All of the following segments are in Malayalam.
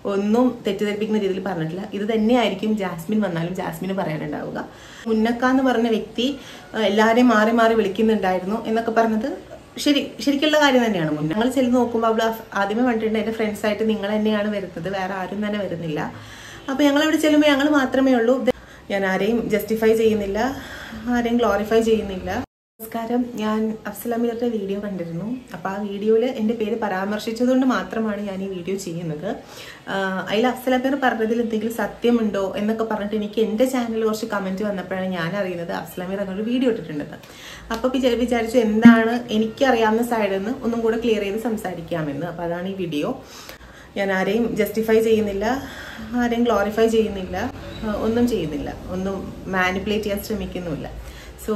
ഒന്നും തെറ്റിദ്ധരിപ്പിക്കുന്ന രീതിയിൽ പറഞ്ഞിട്ടില്ല ഇത് തന്നെയായിരിക്കും ജാസ്മിൻ വന്നാലും ജാസ്മിന് പറയാനുണ്ടാവുക മുന്നക്ക എന്ന് പറഞ്ഞ വ്യക്തി ആ, എല്ലാവരെയും മാറി മാറി വിളിക്കുന്നുണ്ടായിരുന്നു എന്നൊക്കെ പറഞ്ഞത് ശരി ശരിക്കുള്ള കാര്യം തന്നെയാണ് മുന്നേ ഞങ്ങൾ ചെല്ല് നോക്കുമ്പോൾ അവൾ ആദ്യമേ കണ്ടിട്ടുണ്ട് എൻ്റെ ഫ്രണ്ട്സായിട്ട് നിങ്ങൾ തന്നെയാണ് വരുന്നത് വേറെ ആരും തന്നെ വരുന്നില്ല അപ്പോൾ ഞങ്ങൾ ഇവിടെ ചെല്ലുമ്പോൾ ഞങ്ങൾ മാത്രമേ ഉള്ളൂ ഇത് ഞാൻ ആരെയും ജസ്റ്റിഫൈ ചെയ്യുന്നില്ല ആരെയും ഗ്ലോറിഫൈ ചെയ്യുന്നില്ല നമസ്കാരം ഞാൻ അഫ്സലമീറുടെ വീഡിയോ കണ്ടിരുന്നു അപ്പോൾ ആ വീഡിയോയിൽ എൻ്റെ പേര് പരാമർശിച്ചതുകൊണ്ട് മാത്രമാണ് ഞാൻ ഈ വീഡിയോ ചെയ്യുന്നത് അതിൽ അഫ്സലമീർ പറഞ്ഞതിൽ എന്തെങ്കിലും സത്യമുണ്ടോ എന്നൊക്കെ പറഞ്ഞിട്ട് എനിക്ക് എൻ്റെ ചാനലിൽ കുറച്ച് കമൻറ്റ് വന്നപ്പോഴാണ് ഞാൻ അറിയുന്നത് അഫ്സലമീർ എന്നൊരു വീഡിയോ ഇട്ടിട്ടുണ്ടെന്ന് അപ്പോൾ വിചാ വിചാരിച്ചു എന്താണ് എനിക്കറിയാവുന്ന സൈഡിൽ നിന്ന് ഒന്നും കൂടെ ക്ലിയർ ചെയ്ത് സംസാരിക്കാമെന്ന് അപ്പോൾ അതാണ് ഈ വീഡിയോ ഞാൻ ആരെയും ജസ്റ്റിഫൈ ചെയ്യുന്നില്ല ആരെയും ഗ്ലോറിഫൈ ചെയ്യുന്നില്ല ആ, ഒന്നും ചെയ്യുന്നില്ല ഒന്നും മാനിപ്പുലേറ്റ് ചെയ്യാൻ ശ്രമിക്കുന്നുമില്ല സോ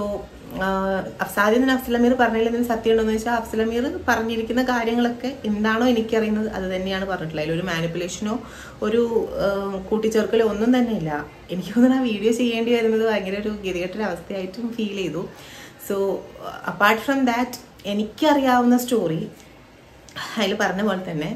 സാദ്യം തന്നെ അഫ്സലമീർ പറഞ്ഞതിൽ എന്തെങ്കിലും സത്യം ഉണ്ടോ എന്ന് വെച്ചാൽ അഫ്സലമീർ പറഞ്ഞിരിക്കുന്ന കാര്യങ്ങളൊക്കെ എന്താണോ എനിക്കറിയുന്നത് അത് തന്നെയാണ് പറഞ്ഞിട്ടുള്ളത് അതിലൊരു മാനിപ്പുലേഷനോ ഒരു ആ, കൂട്ടിച്ചേർക്കലോ ഒന്നും തന്നെ ഇല്ല എനിക്ക് തോന്നുന്നു ആ വീഡിയോ ചെയ്യേണ്ടി വരുന്നത് ഭയങ്കര ഒരു ഗതികെട്ടൊരു അവസ്ഥയായിട്ടും ഫീൽ ചെയ്തു സോ അപ്പാർട്ട് ഫ്രം ദാറ്റ് എനിക്കറിയാവുന്ന സ്റ്റോറി അതിൽ പറഞ്ഞ പോലെ തന്നെ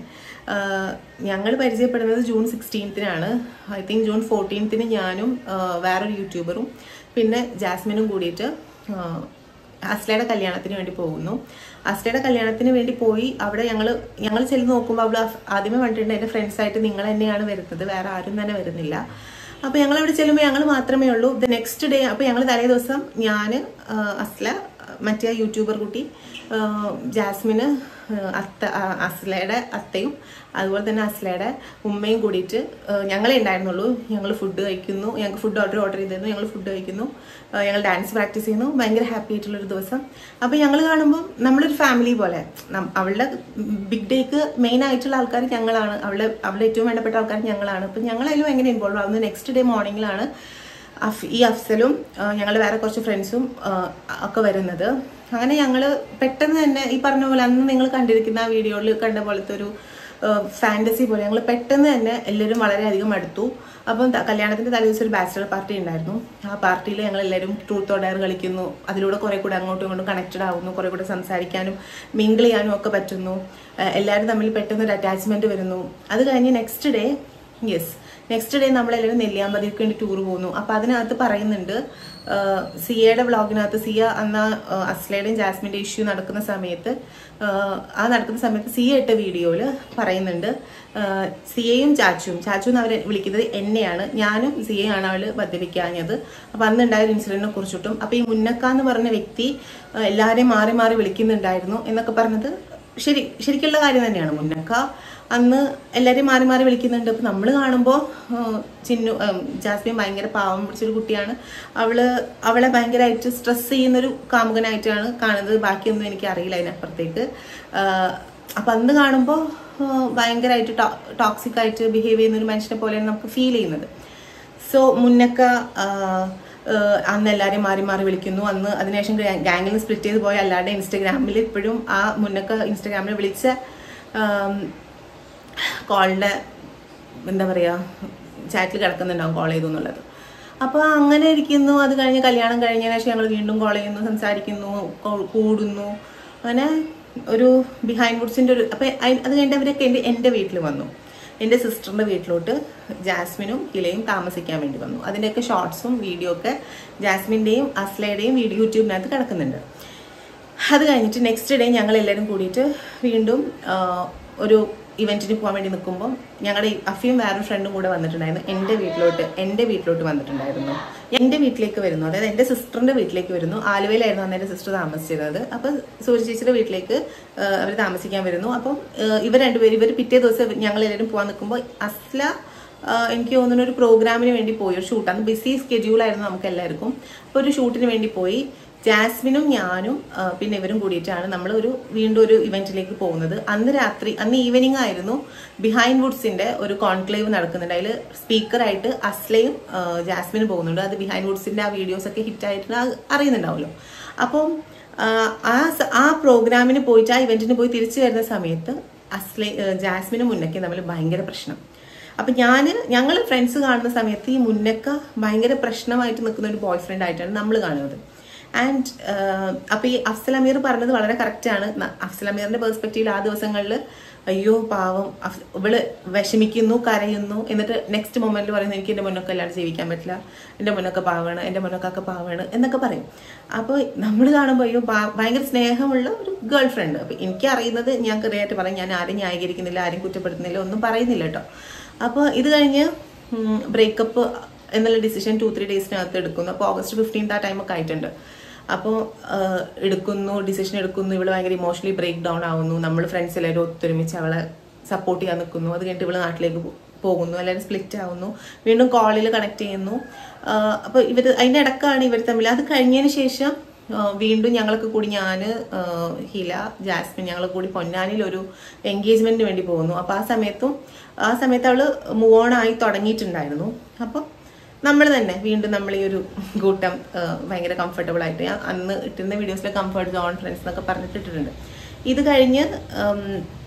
ഞങ്ങൾ പരിചയപ്പെടുന്നത് ജൂൺ സിക്സ്റ്റീൻത്തിനാണ് ഐ തിങ്ക് ജൂൺ ഫോർട്ടീൻത്തിന് ഞാനും ആ, വേറൊരു യൂട്യൂബറും പിന്നെ ജാസ്മിനും കൂടിയിട്ട് ആ, അസ്ലയുടെ കല്യാണത്തിന് വേണ്ടി പോകുന്നു അസ്ലയുടെ കല്യാണത്തിന് വേണ്ടി പോയി അവിടെ ഞങ്ങൾ ഞങ്ങൾ ചെല്ല് നോക്കുമ്പോൾ അവൾ ആദ്യമേ കണ്ടിട്ടുണ്ട് എൻ്റെ ഫ്രണ്ട്സായിട്ട് നിങ്ങൾ തന്നെയാണ് വരുന്നത് വേറെ ആരും തന്നെ വരുന്നില്ല അപ്പോൾ ഞങ്ങൾ ഇവിടെ ചെല്ലുമ്പോൾ ഞങ്ങൾ മാത്രമേ ഉള്ളൂ ദ നെക്സ്റ്റ് ഡേ അപ്പോൾ ഞങ്ങൾ തലേ ദിവസം ഞാൻ അസ്ല മറ്റേ യൂട്യൂബർ കുട്ടി ആ, ജാസ്മിന് ആ, അത്ത ആ, അസ്ലയുടെ അത്തയും അതുപോലെ തന്നെ അസ്ലയുടെ ഉമ്മയും കൂടിയിട്ട് ആ, ഞങ്ങളെ ഉണ്ടായിരുന്നുള്ളൂ ഞങ്ങൾ ഫുഡ് കഴിക്കുന്നു ഞങ്ങൾക്ക് ഫുഡ് ഓർഡർ ഓർഡർ ചെയ്തിരുന്നു ഞങ്ങൾ ഫുഡ് കഴിക്കുന്നു ആ, ഞങ്ങൾ ഡാൻസ് പ്രാക്ടീസ് ചെയ്യുന്നു ഭയങ്കര ഹാപ്പി ആയിട്ടുള്ളൊരു ദിവസം അപ്പോൾ ഞങ്ങൾ കാണുമ്പോൾ നമ്മളൊരു ഫാമിലി പോലെ നം- അവളുടെ ബിഗ് ഡേക്ക് മെയിൻ ആയിട്ടുള്ള ആൾക്കാർ ഞങ്ങളാണ് അവളുടെ അവളുടെ ഏറ്റവും വേണ്ടപ്പെട്ട ആൾക്കാർ ഞങ്ങളാണ് അപ്പം ഞങ്ങളതിലും എങ്ങനെ ഇൻവോൾവ് ആവുന്നത് നെക്സ്റ്റ് ഡേ മോർണിംഗിലാണ് അഫ് ഈ അഫ്സലും ഞങ്ങൾ വേറെ കുറച്ച് ഫ്രണ്ട്സും ഒക്കെ വരുന്നത് അങ്ങനെ ഞങ്ങൾ പെട്ടെന്ന് തന്നെ ഈ പറഞ്ഞ പോലെ അന്ന് നിങ്ങൾ കണ്ടിരിക്കുന്ന ആ വീഡിയോയിൽ കണ്ട പോലത്തെ ഒരു ഫാൻറ്റസി പോലെ ഞങ്ങൾ പെട്ടെന്ന് തന്നെ എല്ലാവരും വളരെയധികം അടുത്തു അപ്പം ത- കല്യാണത്തിന്റെ തലേദിവസം ഒരു ബാച്ചിലർ പാർട്ടി ഉണ്ടായിരുന്നു ആ പാർട്ടിയിൽ ഞങ്ങൾ എല്ലാവരും ട്രൂത്ത് ഓർ ഡയർ കളിക്കുന്നു അതിലൂടെ കുറെ കൂടെ അങ്ങോട്ടും ഇങ്ങോട്ടും കണക്റ്റഡ് ആവുന്നു കുറെ കൂടെ സംസാരിക്കാനും മിങ്കിൾ ചെയ്യാനും ഒക്കെ പറ്റുന്നു ഏഹ് എല്ലാവരും തമ്മിൽ പെട്ടെന്ന് ഒരു അറ്റാച്ച്മെന്റ് വരുന്നു അത് കഴിഞ്ഞ് next day yes next day നമ്മളെല്ലാവരും നെല്ലിയാമ്പതിക്ക് വേണ്ടി ടൂർ പോകുന്നു അപ്പൊ അതിനകത്ത് പറയുന്നുണ്ട് ആഹ് സിയയുടെ വ്ളോഗിനകത്ത് സിയ അന്ന് ആഹ് അസ്ലയുടെയും ജാസ്മിന്റെ ഇഷ്യൂ നടക്കുന്ന സമയത്ത് ആഹ് ആ നടക്കുന്ന സമയത്ത് സിയ ഇട്ട വീഡിയോയിൽ പറയുന്നുണ്ട് ആഹ് സിയയും ചാച്ചുവും ചാച്ചു എന്ന് അവരെ വിളിക്കുന്നത് എന്നെയാണ് ഞാനും സിയയാണ് അവള് മദ്യപിക്കാഞ്ഞത് അപ്പൊ അന്നുണ്ടായ ഒരു ഇൻസിഡന്റിനെ കുറിച്ചിട്ടും അപ്പൊ ഈ മുന്നക്ക എന്ന് പറഞ്ഞ വ്യക്തി ആഹ് എല്ലാവരെയും മാറി മാറി വിളിക്കുന്നുണ്ടായിരുന്നു എന്നൊക്കെ പറഞ്ഞത് ശരി ശരിക്കുള്ള കാര്യം തന്നെയാണ് മുന്നക്ക അന്ന് എല്ലാവരെയും മാറി മാറി വിളിക്കുന്നുണ്ട് അപ്പൊ നമ്മൾ കാണുമ്പോൾ ചിന്നു ഉം, ജാസ്മിൻ ഭയങ്കര പാവം പിടിച്ചൊരു കുട്ടിയാണ് അവള് അവളെ ഭയങ്കരമായിട്ട് സ്ട്രെസ് ചെയ്യുന്നൊരു കാമുകനായിട്ടാണ് കാണുന്നത് ബാക്കിയൊന്നും എനിക്ക് അറിയില്ല അതിനപ്പുറത്തേക്ക് ആഹ്, അപ്പൊ അന്ന് കാണുമ്പോൾ ഭയങ്കരമായിട്ട് ടോക്സിക് ആയിട്ട് ബിഹേവ് ചെയ്യുന്ന ഒരു മനുഷ്യനെ പോലെയാണ് നമുക്ക് ഫീൽ ചെയ്യുന്നത് സോ മുന്നക്ക ആഹ്, ആഹ് അന്ന് എല്ലാവരെയും മാറി മാറി വിളിക്കുന്നു അന്ന് അതിനുശേഷം ഗാങ്ങിൽ നിന്ന് സ്പ്ലിറ്റ് ചെയ്ത് പോയ അല്ലാതെ ഇൻസ്റ്റഗ്രാമിൽ ഇപ്പോഴും ആ മുന്നക്ക ഇൻസ്റ്റഗ്രാമിൽ വിളിച്ച കോളിന്റെ എന്താ പറയാ ചാറ്റിൽ കിടക്കുന്നുണ്ടാവും കോൾ ചെയ്തു എന്നുള്ളത് അപ്പോൾ അങ്ങനെ ഇരിക്കുന്നു അത് കഴിഞ്ഞ് കല്യാണം കഴിഞ്ഞതിന് ശേഷം ഞങ്ങൾ വീണ്ടും കോൾ ചെയ്യുന്നു സംസാരിക്കുന്നു കോ- കൂടുന്നു അങ്ങനെ ഒരു ബിഹൈൻഡ് വുഡ്സിന്റെ ഒരു അപ്പൊ അയ്- അത് കഴിഞ്ഞിട്ട് അവരൊക്കെ എൻ്റെ എൻ്റെ വീട്ടിൽ വന്നു എൻ്റെ സിസ്റ്ററിന്റെ വീട്ടിലോട്ട് ജാസ്മിനും ഇലയും താമസിക്കാൻ വേണ്ടി വന്നു അതിൻ്റെയൊക്കെ ഷോർട്സും വീഡിയോ ഒക്കെ ജാസ്മിൻ്റെയും അസ്ലയുടെയും വീഡിയോ യൂട്യൂബിനകത്ത് കിടക്കുന്നുണ്ട് അത് കഴിഞ്ഞിട്ട് നെക്സ്റ്റ് ഡേ ഞങ്ങൾ എല്ലാവരും കൂടിയിട്ട് വീണ്ടും ആ, ഒരു ഇവന്റിന് പോകാൻ വേണ്ടി നിൽക്കുമ്പോൾ ഞങ്ങളുടെ അഫിയും വേറൊരു ഫ്രണ്ടും കൂടെ വന്നിട്ടുണ്ടായിരുന്നു എൻ്റെ വീട്ടിലോട്ട് എൻ്റെ വീട്ടിലോട്ട് വന്നിട്ടുണ്ടായിരുന്നു എൻ്റെ വീട്ടിലേക്ക് വരുന്നു അതായത് എൻ്റെ സിസ്റ്ററിന്റെ വീട്ടിലേക്ക് വരുന്നു ആലുവയിലായിരുന്നു അന്ന് എൻ്റെ സിസ്റ്റർ താമസിച്ചിരുന്നത് അപ്പം സൂര്യ ചേച്ചിയുടെ വീട്ടിലേക്ക് അവർ താമസിക്കാൻ വരുന്നു അപ്പം ആ, ഇവർ രണ്ടുപേരും ഇവർ പിറ്റേ ദിവസം ഞങ്ങൾ എല്ലാവരും പോകാൻ നിൽക്കുമ്പോൾ അസ്ല ആഹ് എനിക്ക് തോന്നുന്നു ഒരു പ്രോഗ്രാമിന് വേണ്ടി പോയി ഒരു ഷൂട്ട് അന്ന് ബിസി സ്കെഡ്യൂൾ ആയിരുന്നു നമുക്ക് എല്ലാവർക്കും അപ്പോൾ ഒരു ഷൂട്ടിന് വേണ്ടി പോയി ജാസ്മിനും ഞാനും ആഹ് പിന്നെ ഇവരും കൂടിയിട്ടാണ് നമ്മൾ ഒരു വീണ്ടും ഒരു ഇവന്റിലേക്ക് പോകുന്നത് അന്ന് രാത്രി അന്ന് ഈവനിങ് ആയിരുന്നു ബിഹൈൻഡ് വുഡ്സിന്റെ ഒരു കോൺക്ലേവ് നടക്കുന്നുണ്ട് അതിൽ സ്പീക്കറായിട്ട് അസ്ലയും ആഹ് ജാസ്മിനും പോകുന്നുണ്ട് അത് ബിഹൈൻഡ് വുഡ്സിന്റെ ആ വീഡിയോസ് ഒക്കെ ഹിറ്റ് ആയിട്ട് ആ- അറിയുന്നുണ്ടാവുമല്ലോ അപ്പം ആഹ് ആ സ- ആ പ്രോഗ്രാമിന് പോയിട്ട് ആ ഇവന്റിന് പോയി തിരിച്ചു വരുന്ന സമയത്ത് അസ്ല ജാസ്മിനും മുന്നയ്ക്കും തമ്മിൽ ഭയങ്കര പ്രശ്നം അപ്പൊ ഞാന് ഞങ്ങൾ ഫ്രണ്ട്സ് കാണുന്ന സമയത്ത് ഈ മുന്നക്ക ഭയങ്കര പ്രശ്നമായിട്ട് നിൽക്കുന്ന ഒരു ബോയ് ഫ്രണ്ട് ആയിട്ടാണ് നമ്മൾ കാണുന്നത് ആൻഡ് അപ്പൊ ഈ അഫ്സൽ അമീർ പറഞ്ഞത് വളരെ കറക്റ്റ് ആണ് ന- അഫ്സൽ അമീറിന്റെ പെർസ്പെക്റ്റീവിൽ ആ ദിവസങ്ങളിൽ അയ്യോ പാവം അഫ്- ഇവള് വിഷമിക്കുന്നു കരയുന്നു എന്നിട്ട് നെക്സ്റ്റ് മൊമെന്റിൽ പറയുന്നു എനിക്ക് എൻ്റെ മുന്നൊക്കെ അല്ലാണ്ട് ജീവിക്കാൻ പറ്റില്ല എൻ്റെ മുന്നൊക്കെ പാവാണ് എൻ്റെ മുന്നൊക്കെ പാവാണ് എന്നൊക്കെ പറയും അപ്പോൾ നമ്മൾ കാണുമ്പോൾ അയ്യോ പാ- ഭയങ്കര സ്നേഹമുള്ള ഒരു ഗേൾ ഫ്രണ്ട് അപ്പോൾ എനിക്ക് അറിയുന്നത് ഞാൻ ക്രിയായിട്ട് പറയും ഞാൻ ആരും ന്യായീകരിക്കുന്നില്ല ആരും കുറ്റപ്പെടുത്തുന്നില്ല ഒന്നും പറയുന്നില്ല കേട്ടോ അപ്പോൾ ഇത് കഴിഞ്ഞ് ബ്രേക്കപ്പ് എന്നുള്ള ഡിസിഷൻ ടു ത്രീ ഡേയ്സിനകത്ത് എടുക്കുന്നു അപ്പോൾ ഓഗസ്റ്റ് ഫിഫ്റ്റീൻത്ത് ആ ടൈമൊക്കെ ആയിട്ടുണ്ട് അപ്പോൾ എടുക്കുന്നു ഡിസിഷൻ എടുക്കുന്നു ഇവള് ഭയങ്കര ഇമോഷണലി ബ്രേക്ക് ഡൗൺ ആവുന്നു നമ്മൾ ഫ്രണ്ട്സ് എല്ലാവരും ഒത്തൊരുമിച്ച് അവളെ സപ്പോർട്ട് ചെയ്യാൻ നിൽക്കുന്നു അത് കഴിഞ്ഞിട്ട് ഇവള് നാട്ടിലേക്ക് പോ- പോകുന്നു എല്ലാവരും സ്പ്ലിറ്റ് ആവുന്നു വീണ്ടും കോളിൽ കണക്ട് ചെയ്യുന്നു അപ്പോൾ ഇവർ അതിൻ്റെ ഇടക്കാണ് ഇവർ തമ്മിൽ അത് കഴിഞ്ഞതിന് ശേഷം ആ, വീണ്ടും ഞങ്ങളൊക്കെ കൂടി ഞാൻ ഹില ജാസ്മിൻ ഞങ്ങൾ കൂടി പൊന്നാനിൽ ഒരു എൻഗേജ്മെന്റിന് വേണ്ടി പോകുന്നു അപ്പോൾ ആ സമയത്തും ആ സമയത്ത് അവള് മൂവ് ഓൺ ആയി തുടങ്ങിയിട്ടുണ്ടായിരുന്നു അപ്പോൾ നമ്മൾ തന്നെ വീണ്ടും നമ്മൾ ഈ ഒരു കൂട്ടം ആ, ഭയങ്കര കംഫർട്ടബിൾ ആയിട്ട് ഞാൻ അന്ന് ഇട്ടിരുന്ന വീഡിയോസിലെ കംഫർട്ട് സോൺ ഫ്രണ്ട്സ് എന്നൊക്കെ പറഞ്ഞിട്ട് ഇട്ടിട്ടുണ്ട് ഇത് കഴിഞ്ഞ് ഉം,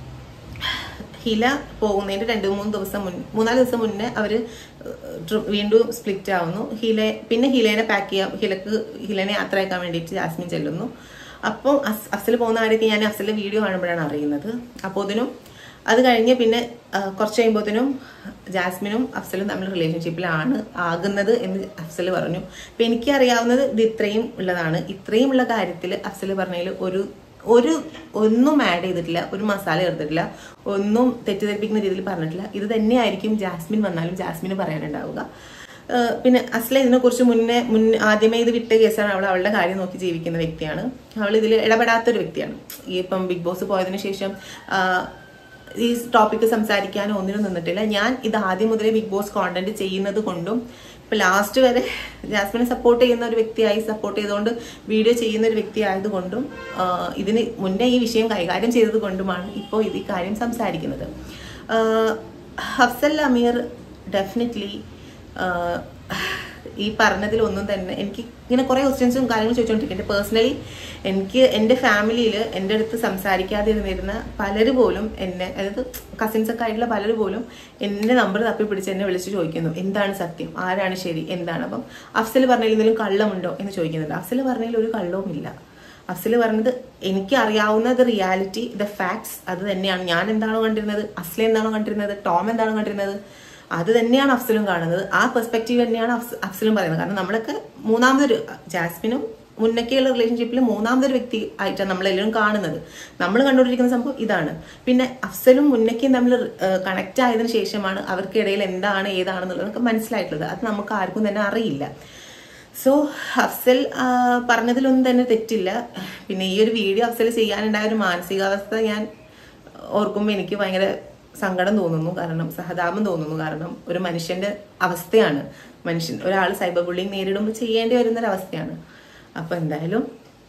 ഹില പോകുന്നതിന്റെ രണ്ട് മൂന്ന് ദിവസം മുൻ മൂന്നാല് ദിവസം മുന്നേ അവര് ട്രി- വീണ്ടും സ്പ്ലിറ്റ് ആവുന്നു ഹില പിന്നെ ഹിലേനെ പാക്ക് ചെയ്യാം ഹിലക്ക് ഹിലേനെ യാത്ര അയക്കാൻ വേണ്ടിയിട്ട് ജാസ്മിൻ ചെല്ലുന്നു അപ്പോൾ അസ് അഫ്സൽ പോകുന്ന കാര്യത്തിൽ ഞാൻ അഫ്സലിന്റെ വീഡിയോ കാണുമ്പോഴാണ് അറിയുന്നത് അപ്പോൾ ഇതിനും അത് കഴിഞ്ഞ് പിന്നെ ആ, കുറച്ച് കഴിയുമ്പോഴത്തേനും ജാസ്മിനും അഫ്സലും തമ്മിൽ റിലേഷൻഷിപ്പിലാണ് ആകുന്നത് എന്ന് അഫ്സൽ പറഞ്ഞു അപ്പൊ എനിക്ക് അറിയാവുന്നത് ഇത് ഇത്രയും ഉള്ളതാണ് ഇത്രയും ഉള്ള കാര്യത്തിൽ അഫ്സൽ പറഞ്ഞതിൽ ഒരു ഒരു ഒന്നും ആഡ് ചെയ്തിട്ടില്ല ഒരു മസാല ചേർത്തിട്ടില്ല ഒന്നും തെറ്റിദ്ധരിപ്പിക്കുന്ന രീതിയിൽ പറഞ്ഞിട്ടില്ല ഇത് തന്നെയായിരിക്കും ജാസ്മിൻ വന്നാലും ജാസ്മിന് പറയാനുണ്ടാവുക ഏഹ് പിന്നെ അസ്ല ഇതിനെക്കുറിച്ച് മുന്നേ മുൻ ആദ്യമേ ഇത് വിട്ട കേസാണ് അവൾ അവളുടെ കാര്യം നോക്കി ജീവിക്കുന്ന വ്യക്തിയാണ് അവൾ ഇതിൽ ഇടപെടാത്തൊരു വ്യക്തിയാണ് ഈ ഇപ്പം ബിഗ് ബോസ് പോയതിനു ശേഷം ആഹ് ഈ ടോപ്പിക്ക് സംസാരിക്കാനോ ഒന്നിനും നിന്നിട്ടില്ല ഞാൻ ഇത് ആദ്യം മുതലേ ബിഗ് ബോസ് കോണ്ടന്റ് ചെയ്യുന്നത് കൊണ്ടും ഇപ്പൊ ലാസ്റ്റ് വരെ ജാസ്മിനെ സപ്പോർട്ട് ചെയ്യുന്ന ഒരു വ്യക്തിയായി സപ്പോർട്ട് ചെയ്തുകൊണ്ട് വീഡിയോ ചെയ്യുന്ന ഒരു വ്യക്തി ആയതുകൊണ്ടും ആഹ് ഇതിന് മുന്നേ ഈ വിഷയം കൈകാര്യം ചെയ്തത് കൊണ്ടുമാണ് ഇപ്പോൾ ഇത് ഈ കാര്യം സംസാരിക്കുന്നത് ആഹ് ഹഫ്സൽ അമീർ ഡെഫിനറ്റ്ലി ഈ പറഞ്ഞതിൽ ഒന്നും തന്നെ എനിക്ക് ഇങ്ങനെ കുറേ ക്വസ്റ്റ്യൻസും കാര്യങ്ങളും ചോദിച്ചുകൊണ്ടിരിക്കുന്നുണ്ട് പേഴ്സണലി എനിക്ക് എൻ്റെ ഫാമിലിയിൽ എൻ്റെ അടുത്ത് സംസാരിക്കാതിരുന്നിരുന്ന പലര് പോലും എന്നെ അതായത് കസിൻസ് ഒക്കെ ആയിട്ടുള്ള പലര് പോലും എൻ്റെ നമ്പർ തപ്പി പിടിച്ച് എന്നെ വിളിച്ച് ചോദിക്കുന്നു എന്താണ് സത്യം ആരാണ് ശരി എന്താണ് അപ്പം അഫ്സൽ പറഞ്ഞതിൽ എന്തെങ്കിലും കള്ളമുണ്ടോ എന്ന് ചോദിക്കുന്നുണ്ട് അഫ്സൽ പറഞ്ഞതിൽ ഒരു കള്ളവും ഇല്ല അഫ്സൽ പറഞ്ഞത് എനിക്ക് അറിയാവുന്നത് റിയാലിറ്റി ദ ഫാക്ട്സ് അത് തന്നെയാണ് ഞാൻ എന്താണോ കണ്ടിരുന്നത് അഫ്സൽ എന്താണോ കണ്ടിരുന്നത് ടോം എന്താണോ കണ്ടിരുന്നത് അത് തന്നെയാണ് അഫ്സലും കാണുന്നത് ആ പെർസ്പെക്റ്റീവ് തന്നെയാണ് അഫ്സ- അഫ്സലും പറയുന്നത് കാരണം നമ്മളൊക്കെ മൂന്നാമതൊരു ജാസ്മിനും മുന്നൊക്കെയുള്ള റിലേഷൻഷിപ്പിൽ മൂന്നാമതൊരു വ്യക്തി ആയിട്ടാണ് നമ്മളെല്ലാവരും കാണുന്നത് നമ്മൾ കണ്ടുകൊണ്ടിരിക്കുന്ന സംഭവം ഇതാണ് പിന്നെ അഫ്സലും മുന്നക്കയും തമ്മിൽ കണക്ട് ആയതിനു ശേഷമാണ് അവർക്കിടയിൽ എന്താണ് ഏതാണെന്നുള്ളത് നമുക്ക് മനസ്സിലായിട്ടുള്ളത് അത് നമുക്ക് ആർക്കും തന്നെ അറിയില്ല സോ അഫ്സൽ ആ, പറഞ്ഞതിലൊന്നും തന്നെ തെറ്റില്ല പിന്നെ ഈ ഒരു വീഡിയോ അഫ്സൽ ചെയ്യാനുണ്ടായ ഒരു മാനസികാവസ്ഥ ഞാൻ ഓർക്കുമ്പോൾ എനിക്ക് ഭയങ്കര സങ്കടം തോന്നുന്നു കാരണം സഹതാപം തോന്നുന്നു കാരണം ഒരു മനുഷ്യന്റെ അവസ്ഥയാണ് മനുഷ്യൻ ഒരാൾ സൈബർ ബുള്ളിങ് നേരിടുമ്പോൾ ചെയ്യേണ്ടി വരുന്ന ഒരു അവസ്ഥയാണ് അപ്പൊ എന്തായാലും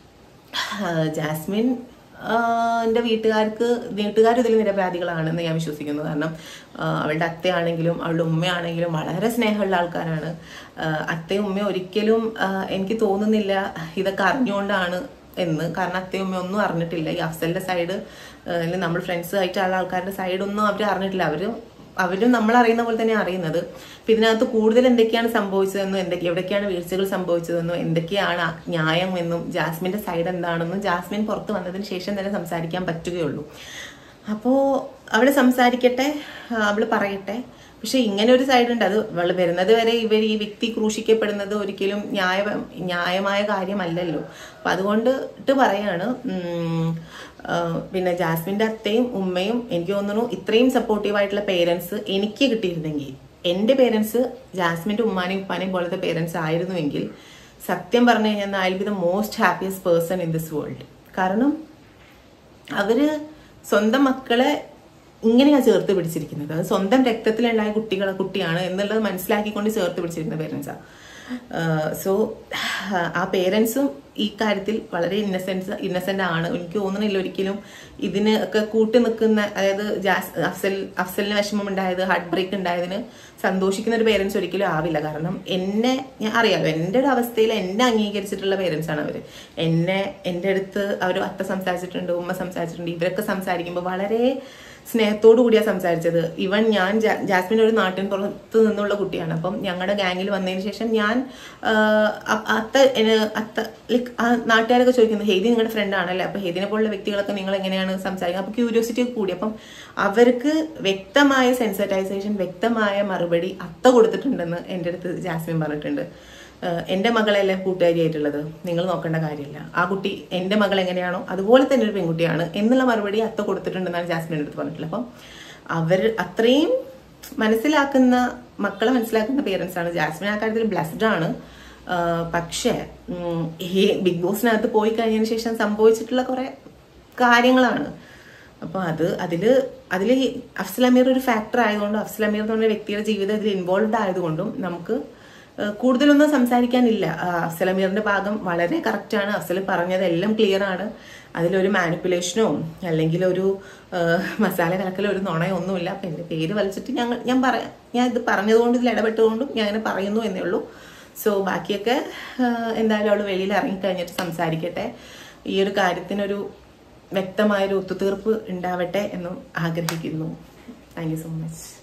ആ, ജാസ്മിൻ ആ, എൻ്റെ വീട്ടുകാർക്ക് വീട്ടുകാർ ഇതിൽ നിരപരാധികളാണെന്ന് ഞാൻ വിശ്വസിക്കുന്നു കാരണം ആ, അവളുടെ അത്തയാണെങ്കിലും അവളുടെ ഉമ്മയാണെങ്കിലും വളരെ സ്നേഹമുള്ള ആൾക്കാരാണ് ആ, അത്തയും ഉമ്മയും ഒരിക്കലും ആ, എനിക്ക് തോന്നുന്നില്ല ഇതൊക്കെ അറിഞ്ഞുകൊണ്ടാണ് എന്ന് കാരണം അത്തയും ഉമ്മയും ഒന്നും അറിഞ്ഞിട്ടില്ല ഈ അഫ്സലിന്റെ സൈഡ് അല്ലെങ്കിൽ നമ്മൾ ഫ്രണ്ട്സ് ആയിട്ടുള്ള ആൾക്കാരുടെ സൈഡൊന്നും അവർ അറിഞ്ഞിട്ടില്ല അവർ അവരും നമ്മൾ അറിയുന്ന പോലെ തന്നെ അറിയുന്നത് അപ്പൊ ഇതിനകത്ത് കൂടുതൽ എന്തൊക്കെയാണ് സംഭവിച്ചതെന്നും എന്തൊക്കെ എവിടേക്കാണ് വീഴ്ചകൾ സംഭവിച്ചതെന്നും എന്തൊക്കെയാണ് ന്യായം എന്നും ജാസ്മിന്റെ സൈഡ് എന്താണെന്നും ജാസ്മിൻ പുറത്ത് വന്നതിന് ശേഷം തന്നെ സംസാരിക്കാൻ പറ്റുകയുള്ളൂ അപ്പോൾ അവള് സംസാരിക്കട്ടെ ആ, അവള് പറയട്ടെ പക്ഷെ ഇങ്ങനെ ഒരു സൈഡ് ഉണ്ട് അത് അവള് വരുന്നത് വരെ ഇവർ ഈ വ്യക്തി ക്രൂശിക്കപ്പെടുന്നത് ഒരിക്കലും ന്യായ ന്യായമായ കാര്യമല്ലല്ലോ അപ്പൊ അതുകൊണ്ട് ഇട്ട് പറയാണ് ഉം, ആ, പിന്നെ ജാസ്മിന്റെ അത്തയും ഉമ്മയും എനിക്ക് തോന്നുന്നു ഇത്രയും സപ്പോർട്ടീവ് ആയിട്ടുള്ള പേരൻസ് എനിക്ക് കിട്ടിയിരുന്നെങ്കിൽ എന്റെ പേരൻസ് ജാസ്മിന്റെ ഉമ്മാനെയും ഉപ്പാനെയും പോലത്തെ പേരൻസ് ആയിരുന്നുവെങ്കിൽ സത്യം പറഞ്ഞു കഴിഞ്ഞാൽ I be the most happiest person in this world കാരണം അവര് സ്വന്തം മക്കളെ ഇങ്ങനെയാണ് ചേർത്ത് പിടിച്ചിരിക്കുന്നത് അത് സ്വന്തം രക്തത്തിലുണ്ടായ കുട്ടികളെ കുട്ടിയാണ് എന്നുള്ളത് മനസ്സിലാക്കിക്കൊണ്ട് ചേർത്ത് പിടിച്ചിരിക്കുന്ന പേരൻസാ സോ ആ പേരൻസും ഈ കാര്യത്തിൽ വളരെ ഇന്നസെൻസ് ഇന്നസെന്റ് ആണ് എനിക്ക് തോന്നുന്നില്ല ഒരിക്കലും ഇതിന് ഒക്കെ കൂട്ടി നിൽക്കുന്ന അതായത് ജാസ് അഫ്സൽ അഫ്സലിന് വിഷമം ഉണ്ടായത് ഹാർട്ട് ബ്രേക്ക് ഉണ്ടായതിന് സന്തോഷിക്കുന്ന ഒരു പേരൻസ് ഒരിക്കലും ആവില്ല കാരണം എന്നെ ഞാൻ അറിയാലോ എൻ്റെ ഒരു അവസ്ഥയിൽ എന്നെ അംഗീകരിച്ചിട്ടുള്ള പേരൻസ് ആണ് അവര് എന്നെ എൻ്റെ അടുത്ത് അവർ അത്ത സംസാരിച്ചിട്ടുണ്ട് ഉമ്മ സംസാരിച്ചിട്ടുണ്ട് ഇവരൊക്കെ സംസാരിക്കുമ്പോൾ വളരെ സ്നേഹത്തോടു കൂടിയാണ് സംസാരിച്ചത് ഇവൻ ഞാൻ ജാ- ജാസ്മിൻ ഒരു നാട്ടിൻ പുറത്ത് നിന്നുള്ള കുട്ടിയാണ് അപ്പം ഞങ്ങളുടെ ഗാങ്ങിൽ വന്നതിന് ശേഷം ഞാൻ ആഹ്, അ- അത്ത എന- അത്ത ലൈക്ക് ആ നാട്ടുകാരൊക്കെ ചോദിക്കുന്നത് ഹെയ്തി നിങ്ങളുടെ ഫ്രണ്ട് ആണല്ലേ അപ്പൊ ഹെയ്തിനെ പോലുള്ള വ്യക്തികളൊക്കെ നിങ്ങൾ എങ്ങനെയാണ് സംസാരിക്കുന്നത് അപ്പൊ ക്യൂരിയോസിറ്റി കൂടി അപ്പം അവർക്ക് വ്യക്തമായ സെൻസറ്റൈസേഷൻ വ്യക്തമായ മറുപടി അത്ത കൊടുത്തിട്ടുണ്ടെന്ന് എൻ്റെ അടുത്ത് ജാസ്മിൻ പറഞ്ഞിട്ടുണ്ട് ഏഹ് എന്റെ മകളല്ലേ കൂട്ടുകാരിയായിട്ടുള്ളത് നിങ്ങൾ നോക്കേണ്ട കാര്യമില്ല ആ കുട്ടി എന്റെ മകൾ എങ്ങനെയാണോ അതുപോലെ തന്നെ ഒരു പെൺകുട്ടിയാണ് എന്നുള്ള മറുപടി അത്ത കൊടുത്തിട്ടുണ്ടെന്നാണ് ജാസ്മിൻ്റെ അടുത്ത് പറഞ്ഞിട്ടുള്ളത് അപ്പം അവർ അത്രയും മനസ്സിലാക്കുന്ന മക്കളെ മനസ്സിലാക്കുന്ന പേരൻസ് ആണ് ജാസ്മിൻ ആ കാര്യത്തിൽ ബ്ലെസ്ഡ് ആണ് ആഹ് പക്ഷേ ഉം, ഈ ബിഗ് ബോസിനകത്ത് പോയി കഴിഞ്ഞതിന് ശേഷം സംഭവിച്ചിട്ടുള്ള കുറെ കാര്യങ്ങളാണ് അപ്പോൾ അത് അതിൽ അതിൽ അഫ്സൽ അമീർ ഒരു ഫാക്ടർ ആയതുകൊണ്ടും അഫ്സൽ അമീർ എന്ന് പറഞ്ഞ വ്യക്തിയുടെ ജീവിതം ഇതിൽ ഇൻവോൾവ് ആയതുകൊണ്ടും നമുക്ക് ഏഹ് കൂടുതലൊന്നും സംസാരിക്കാനില്ല ആ, അഫ്സൽ അമീറിന്റെ ഭാഗം വളരെ കറക്റ്റാണ് അഫ്സൽ പറഞ്ഞതെല്ലാം ക്ലിയർ ആണ് അതിലൊരു മാനിപ്പുലേഷനോ അല്ലെങ്കിൽ ഒരു ഏഹ്, മസാല കലക്കലോ ഒരു നുണയോ ഒന്നുമില്ല അപ്പം എൻ്റെ പേര് വലിച്ചിട്ട് ഞങ്ങൾ ഞാൻ പറയാം ഞാൻ ഇത് പറഞ്ഞതുകൊണ്ട് ഇതിൽ ഇടപെട്ടുകൊണ്ടും ഞാൻ അങ്ങനെ പറയുന്നു എന്നേ ഉള്ളൂ സോ ബാക്കിയൊക്കെ ഏഹ്, എന്തായാലും അവൾ വെളിയിൽ ഇറങ്ങിക്കഴിഞ്ഞിട്ട് സംസാരിക്കട്ടെ ഈ ഒരു കാര്യത്തിനൊരു വ്യക്തമായൊരു ഒത്തുതീർപ്പ് ഉണ്ടാവട്ടെ എന്നും ആഗ്രഹിക്കുന്നു താങ്ക് യു സോ മച്ച്